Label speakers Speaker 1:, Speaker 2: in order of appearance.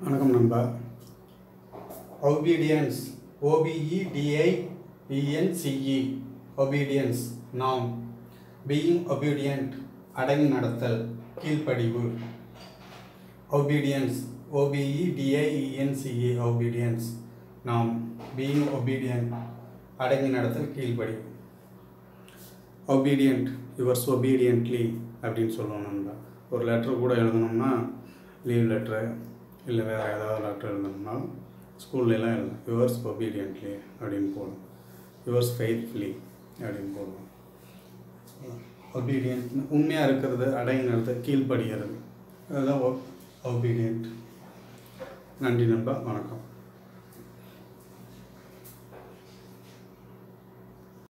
Speaker 1: வணக்கம் நண்பா obedience ஓபிஇடிஐஇஎன்சிஇ obedience நாம் பீயிங் ஒபீடியன்ட் அடங்கி நடத்தல் கீழ்ப்படிவு ஒபீடியன்ஸ் ஓபிஇடிஐஇஎன்சிஇ ஒபீடியன்ஸ் நாம் பீயிங் ஒபீடியன்ட் அடங்கி நடத்தல் கீழ்ப்படிவு ஒபீடியன்ட் யுவர்ஸ் ஒபீடியன்ட்லி அப்படின்னு சொல்லுவோம் நண்பா ஒரு லெட்ரு கூட எழுதணும்னா லீவ் லெட்ரு இல்லை வேறு ஏதாவது லெட்ரு எழுதணும்னா ஸ்கூல்லலாம் எழுதணும் யுவர்ஸ் ஒபீடியன்ட்லி அப்படின்னு போடணும் யுவர்ஸ் ஃபெய்த்ஃபுல்லி அப்படின்னு போடணும் ஒபீடியன்ட் உண்மையாக இருக்கிறது அடங்கி நடத்த கீழ்ப்படுகிறது அதுதான் ஒபீடியன்ட் நன்றி நண்பா வணக்கம்